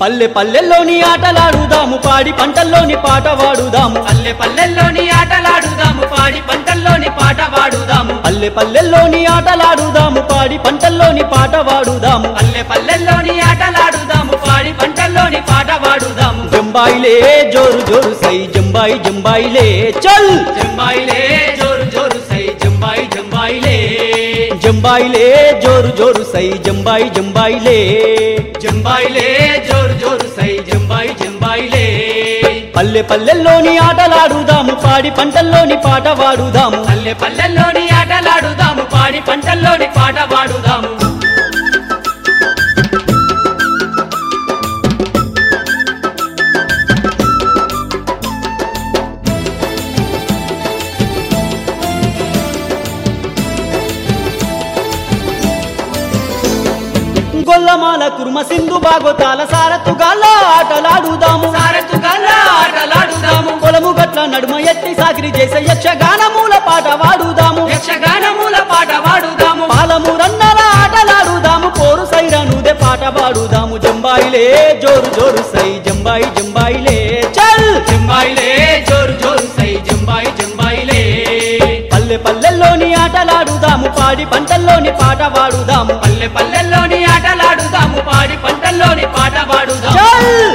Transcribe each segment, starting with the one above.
పల్లె పల్లెల్లోని ఆటలాడుదాము పాడి పంటల్లోని పాట వాడుదాము పల్లె పల్లెల్లోని ఆటలాడుదాము పాడి పంటల్లోని పాట పాడుదాము పల్లె పల్లెల్లోని ఆటలాడుదాము పాడి పంటల్లోని పాట వాడుదాము పల్లె పల్లెల్లోని ఆటలాడుదాము పాడి పంటల్లోని పాట పాడుదాము జంబాయిలే జోరు జోరు సై జంబాయి జంబాయిలే చల్ జంబాయిలే జోరు జోరు సై జంబాయి జంబాయిలే జంబాయిలే జోరు జోరు సై జంబాయి జంబాయిలే జంబాయిలే జోరు జోరు సై జంబాయి జంబాయిలే పల్లె పల్లెల్లోని ఆటలాడుదాము పాడి పంటల్లోని పాట వాడుదాము పల్లె పల్లెల్లోని ఆటలాడుదాము పాడి పంటల్లోని పాట పాడుదాము గొల్లమాల కుర్మ సింధు బాగోతాల సారతుగాల ఆటలాడుదాము సారతుగల్లా ఆటలాడుదాము పొలము గట్ల నడుమ ఎత్తి సాగిరి చేసే యక్షగానమూల పాట వాడుదాము యక్షగానముల పాట పాడుదాము పాలము రన్నల ఆటలాడుదాము పోరు సైరనుదే పాట పాడుదాము జంబాయిలే జోరు జోరు సై జంబాయి జంబాయిలే చల్ జంబాయిలే జోరు జోరు సై జంబాయి జంబాయిలే పల్లె పల్లెల్లోని ఆటలాడుదాము పాడి పంటల్లోని పాట వాడుదాము పల్లె పల్లెల్లోని ఆటలాడుదాము పాడి పంటల్లోని పాట పాడుదాము చల్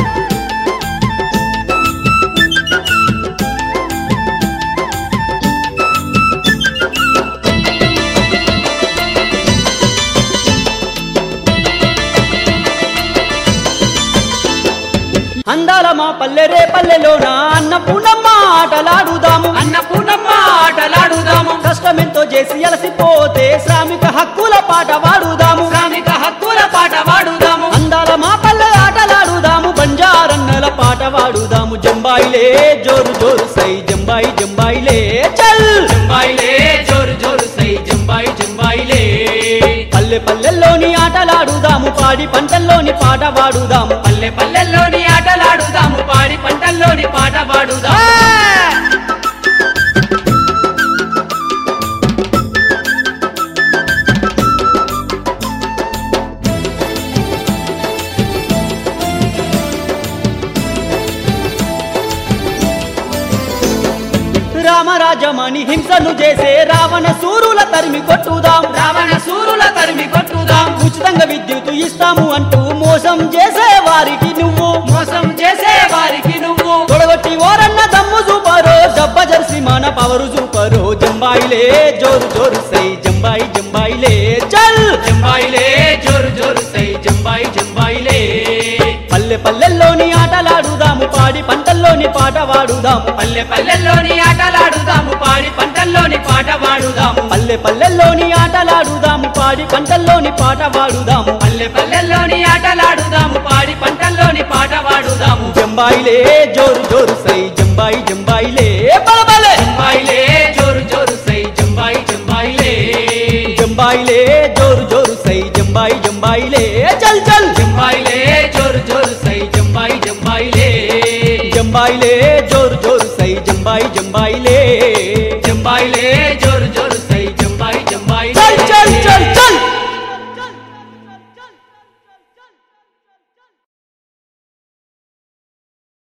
అందాల మా పల్లె రే పల్లెలోన అన్నపూర్ణమ్మ ఆటలాడుదాము అన్నపూర్ణమ్మ ఆటలాడుదాము కష్టమెంతో చేసి అలసిపోతే శ్రామిక హక్కుల పాట వాడుదాము శ్రామిక హక్కుల పాట పాడుదాము అందాల మా పల్లె ఆటలాడుదాము బంజారన్నల పాట వాడుదాము జంబాయిలే జోరు జోరు సై జంబాయి జంబాయిలే చల్ జంబాయిలే జోరు జోరు సై జంబాయి జంబాయిలే పల్లె పల్లెల్లోని ఆటలాడుదాము పాడి పంటల్లోని పాట వాడుదాము పల్లె పల్లెల్లోని ఆటలాడుదాము పాడి పంటల్లోని పాట ఆ! పాడుదాము రామరాజమణి హింసను చేసే రావణ సూరుల తరిమి కొట్టుదాం రావణ సూరుల తరిమి కొట్టుదాం ఉచితంగా విద్యుత్ ఇస్తాము అంటూ మోసం చేసే వారికి నువ్వు మోసం చేసే వారికి నువ్వు తొడగొట్టి ఓరన్న దమ్ము చూపరో జబ్బ జర్సి మన పవరు చూపరో జంబాయిలే జోరు జోరు సై జంబాయి జంబాయిలే చల్ జంబాయిలే జోరు జోరు సై జంబాయి జంబాయిలే పల్లె పల్లెల్లోని ఆటలాడుదాము పాడి పంటల్లోని పాట వాడుదాము పల్లె పల్లెల్లోని ఆటలాడుదాము పాడి పంటల్లోని పాట పాడుదాము పల్లె పల్లెల్లోని ఆటలాడుదాము పాడి పంటల్లోని పాట వాడుదాము పల్లె పల్లెల్లోని ఆటలాడుదాము పాడి పంటల్లోని పాట పాడుదాము జంబాయిలే జోరు జోరు సై జంబాయి జంబాయిలే బలబలే